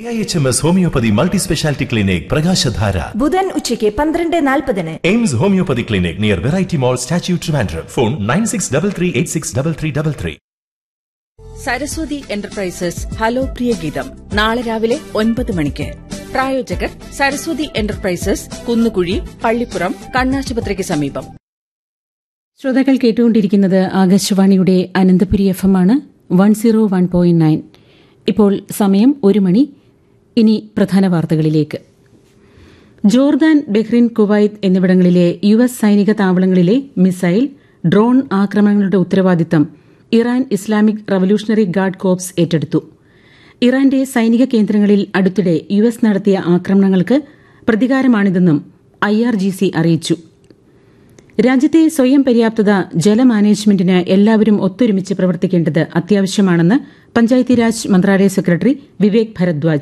I H M S homeopathy multi speciality clinic Prakashadhara ബുധൻ ഉച്ചയ്ക്ക് പന്ത്രണ്ട് നാൽപ്പതിന് Aims homeopathy clinic near variety mall statue Trivandrum phone nine six double three eight six double three double three Saraswathi enterprises hello Priya Geetham നാളെ രാവിലെ ഒൻപത് മണിക്ക് പ്രായോജകർ Saraswathi enterprises Kunnukuzhi Pallippuram കണ്ണാശുപത്രിക്ക് സമീപം ശ്രോതാക്കൾ കേട്ടുകൊണ്ടിരിക്കുന്നത് ആകാശവാണിയുടെ അനന്തപുരി എഫ് എം ആണ് one zero one point nine ഇപ്പോൾ സമയം ഒരു മണി ഇനി പ്രധാന വാർത്തകളിലേക്ക് ജോർദാൻ ബഹ്റിൻ കുവൈത്ത് എന്നിവിടങ്ങളിലെ യു എസ് സൈനിക താവളങ്ങളിലെ മിസൈൽ ഡ്രോൺ ആക്രമണങ്ങളുടെ ഉത്തരവാദിത്തം Iran Islamic revolutionary guard corps ഏറ്റെടുത്തു ഇറാന്റെ സൈനിക കേന്ദ്രങ്ങളിൽ അടുത്തിടെ യു എസ് നടത്തിയ ആക്രമണങ്ങൾക്ക് പ്രതികാരമാണിതെന്നും ഐ ആർ ജി സി അറിയിച്ചു രാജ്യത്തെ സ്വയം പര്യാപ്തത ജലമാനേജ്മെന്റിന് എല്ലാവരും ഒത്തൊരുമിച്ച് പ്രവർത്തിക്കേണ്ടത് അത്യാവശ്യമാണെന്ന് പഞ്ചായത്തീരാജ് മന്ത്രാലയ സെക്രട്ടറി വിവേക് ഭരദ്വാജ്